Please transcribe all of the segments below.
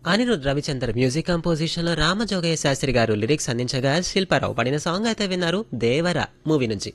Anirudh Ravichandra music composition లో రామజోగయ్య శాస్త్రి గారు lyrics అందించగా శిల్పారావు పడిన సాంగ్ అయితే విన్నారు దేవర మూవీ నుంచి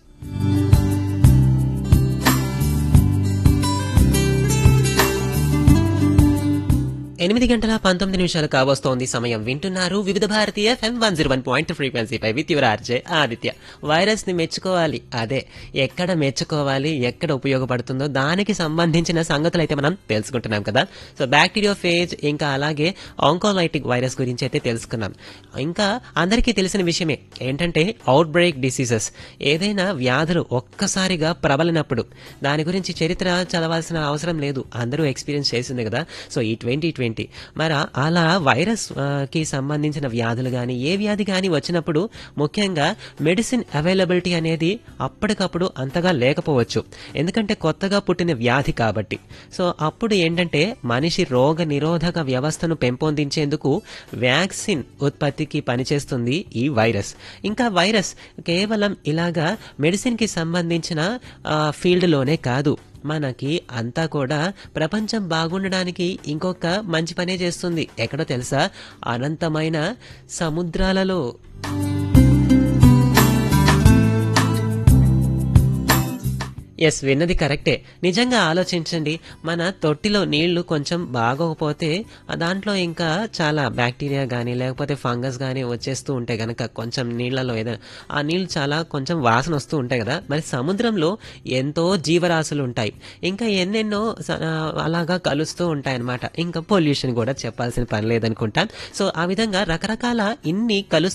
ఎనిమిది గంటల పంతొమ్మిది నిమిషాలు కావస్తోంది సమయం వింటున్నారు వివిధ భారతీయ FM one zero one point ఫ్రీక్వెన్సీపై with your RJ Aditya virus ని మెచ్చుకోవాలి అదే ఎక్కడ మెచ్చుకోవాలి ఎక్కడ ఉపయోగపడుతుందో దానికి సంబంధించిన సంగతులు అయితే మనం తెలుసుకుంటున్నాం కదా సో బ్యాక్టీరియో ఫేజ్ ఇంకా అలాగే ఆంకోలైటిక్ వైరస్ గురించి అయితే తెలుసుకున్నాం ఇంకా అందరికీ తెలిసిన విషయమే ఏంటంటే అవుట్ బ్రేక్ డిసీజెస్ ఏదైనా వ్యాధులు ఒక్కసారిగా ప్రబలినప్పుడు దాని గురించి చరిత్ర చదవాల్సిన అవసరం లేదు అందరూ ఎక్స్పీరియన్స్ చేసింది కదా సో ఈ ట్వంటీ ట్వంటీ మరి అలా వైరస్ ఆ, కి సంబంధించిన వ్యాధులు కానీ ఏ వ్యాధి కానీ వచ్చినప్పుడు ముఖ్యంగా మెడిసిన్ అవైలబిలిటీ అనేది అప్పటికప్పుడు అంతగా లేకపోవచ్చు ఎందుకంటే కొత్తగా పుట్టిన వ్యాధి కాబట్టి సో అప్పుడు ఏంటంటే మనిషి రోగ నిరోధక వ్యవస్థను పెంపొందించేందుకు వ్యాక్సిన్ ఉత్పత్తికి పనిచేస్తుంది ఈ వైరస్ ఇంకా వైరస్ కేవలం ఇలాగా మెడిసిన్ కి సంబంధించిన ఆ, ఫీల్డ్లోనే కాదు మనకి అంతా కూడా ప్రపంచం బాగుండడానికి ఇంకొక మంచి పనే చేస్తుంది ఎక్కడో తెలుసా అనంతమైన సముద్రాలలో ఎస్ విన్నది కరెక్టే నిజంగా ఆలోచించండి మన తొట్టిలో నీళ్లు కొంచెం బాగోకపోతే ఆ దాంట్లో ఇంకా చాలా బ్యాక్టీరియా కానీ లేకపోతే ఫంగస్ కానీ వచ్చేస్తూ ఉంటాయి కనుక కొంచెం నీళ్లలో ఏదైనా ఆ నీళ్లు చాలా కొంచెం వాసన వస్తూ ఉంటాయి కదా మరి సముద్రంలో ఎంతో జీవరాశులు ఉంటాయి ఇంకా ఎన్నెన్నో స- ఆ, అలాగా కలుస్తూ ఉంటాయి అన్నమాట ఇంకా పొల్యూషన్ కూడా చెప్పాల్సిన పని లేదనుకుంటా సో ఆ విధంగా రకరకాల ఇన్ని కలుస్తూ